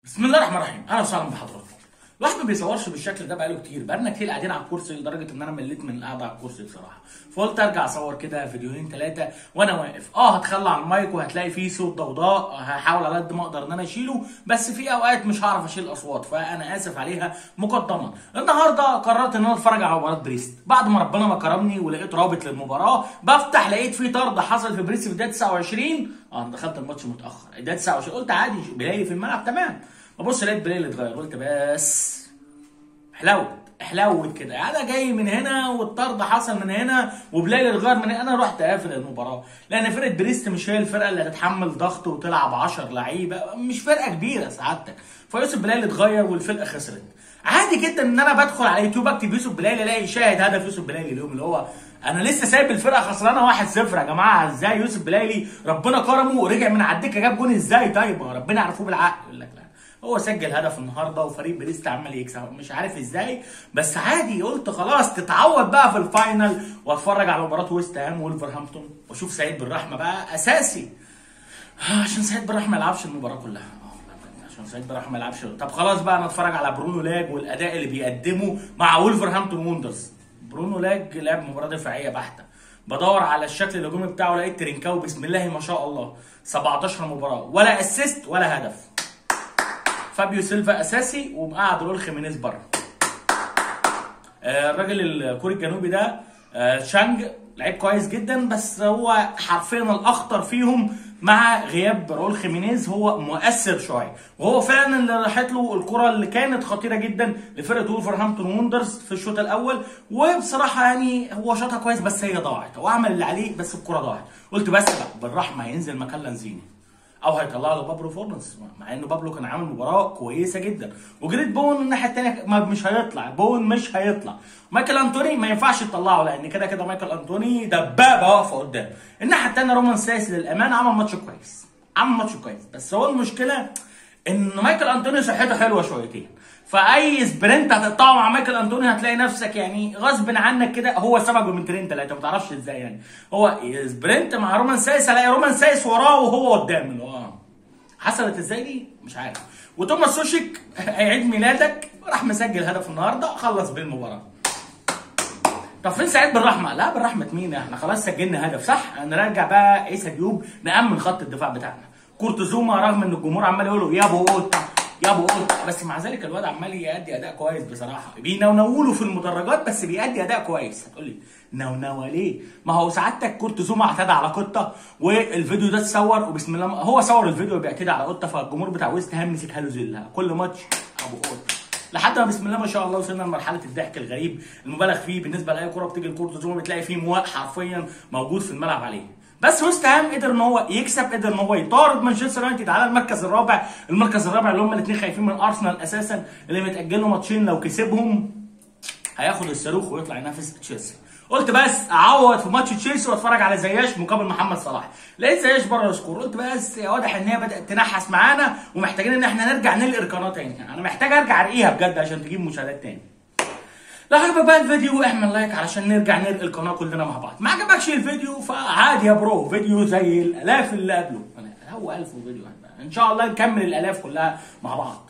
بسم الله الرحمن الرحيم اهلا وسهلا بحضراتكم الواحد ما بيصورش بالشكل ده بقاله كتير بقالنا كتير قاعدين على الكرسي لدرجه ان انا مليت من القعده على الكرسي بصراحه فقلت ارجع اصور كده فيديوهين ثلاثه وانا واقف اه هتخلى عن المايك وهتلاقي فيه صوت ضوضاء هحاول على قد ما اقدر ان انا اشيله بس في اوقات مش هعرف اشيل اصوات فانا اسف عليها مقدما النهارده قررت ان انا اتفرج على مباراه بريست بعد ما ربنا ما كرمني ولقيت رابط للمباراه بفتح لقيت في طرد حصل في بريست في الدقيقه 29 اه انا دخلت الماتش متاخر الدقيقه 29 قلت عادي بلاقي في الملعب تمام ببص لقيت بلاي اتغير قلت بس حلوت حلوت كده انا جاي من هنا والطرد حصل من هنا وبلال اتغير من هنا انا رحت قافل المباراه لان فرقه بريست مش هي الفرقه اللي هتتحمل ضغط وتلعب 10 لعيبه مش فرقه كبيره سعادتك فيوسف بلال اتغير والفرقه خسرت عادي جدا ان انا بدخل على يوتيوب اكتب يوسف بلال الاقي شاهد هدف يوسف بلال اليوم اللي هو انا لسه سايب الفرقه خسرانه 1-0 يا جماعه ازاي يوسف بلالي ربنا كرمه ورجع من على الدكه جاب جون ازاي طيب ما ربنا يعرفوه بالعقل يقول لك لا هو سجل هدف النهارده وفريق بريست عمال يكسب مش عارف ازاي بس عادي قلت خلاص تتعود بقى في الفاينل واتفرج على مباراه ويست هام وولفرهامبتون واشوف سعيد بالرحمه بقى اساسي عشان سعيد بالرحمه ما يلعبش المباراه كلها عشان سعيد بالرحمه ما يلعبش طب خلاص بقى انا اتفرج على برونو لاج والاداء اللي بيقدمه مع وولفرهامبتون ووندرز برونو لاج لعب مباراه دفاعيه بحته بدور على الشكل الهجومي بتاعه لقيت ترينكاو بسم الله ما شاء الله 17 مباراه ولا اسيست ولا هدف فابيو سيلفا اساسي ومقعد رول خيمينيز بره آه، الراجل الكوري الجنوبي ده آه، شانج لعيب كويس جدا بس هو حرفيا الاخطر فيهم مع غياب راؤول خيمينيز هو مؤثر شويه وهو فعلا اللي راحت له الكره اللي كانت خطيره جدا لفرقه وولفرهامبتون ووندرز في الشوط الاول وبصراحه يعني هو شاطها كويس بس هي ضاعت هو عمل اللي عليه بس الكره ضاعت قلت بس بقى بالرحمه هينزل مكان لانزيني او هيطلع له بابلو فورنس مع ان بابلو كان عامل مباراه كويسه جدا وجريت بون الناحيه الثانيه مش هيطلع بون مش هيطلع مايكل انتوني ما ينفعش تطلعه لان كده كده مايكل انتوني دبابه واقفه قدام الناحيه الثانيه رومان سايس للامان عمل ماتش كويس عمل ماتش كويس بس هو المشكله ان مايكل انتوني صحته حلوه شويتين فاي سبرنت هتقطعه مع مايكل انتوني هتلاقي نفسك يعني غصب عنك كده هو سبقه بمترين ثلاثه ما تعرفش ازاي يعني هو سبرنت مع رومان سايس هلاقي رومان سايس وراه وهو قدام اللي هو حصلت ازاي دي مش عارف وتوماس سوشيك هيعيد ميلادك راح مسجل هدف النهارده خلص بالمباراه طب فين سعيد بالرحمه؟ لا بالرحمه مين؟ احنا خلاص سجلنا هدف صح؟ نرجع بقى عيسى ديوب نأمن خط الدفاع بتاعنا. كورتزوما رغم ان الجمهور عمال يقول له يا ابو قطه يا ابو قطه بس مع ذلك الواد عمال يأدي اداء كويس بصراحه بينونوا له في المدرجات بس بيأدي اداء كويس هتقول لي نونوه ليه؟ ما هو سعادتك كورتزوما اعتدى على قطه والفيديو ده اتصور وبسم الله هو صور الفيديو بيعتدي على قطه فالجمهور بتاع ويست هام مسكها له زلها كل ماتش ابو قطه لحد ما بسم الله ما شاء الله وصلنا لمرحله الضحك الغريب المبالغ فيه بالنسبه لاي كره بتيجي لكورتزوما بتلاقي فيه مواق حرفيا موجود في الملعب عليه بس ويست هام قدر ان هو يكسب قدر ان هو يطارد مانشستر يونايتد على المركز الرابع المركز الرابع اللي هم الاثنين خايفين من ارسنال اساسا اللي متاجل له ماتشين لو كسبهم هياخد الصاروخ ويطلع ينافس تشيلسي قلت بس اعوض في ماتش تشيلسي واتفرج على زياش مقابل محمد صلاح لقيت زياش بره السكور قلت بس واضح ان هي بدات تنحس معانا ومحتاجين ان احنا نرجع نلقي القناه تاني انا محتاج ارجع ارقيها بجد عشان تجيب مشاهدات تاني لو عجبك بقى الفيديو اعمل لايك علشان نرجع نلقي القناه كلنا مع بعض ما عجبكش الفيديو فعادي يا برو فيديو زي الالاف اللي قبله هو 1000 فيديو ان شاء الله نكمل الالاف كلها مع بعض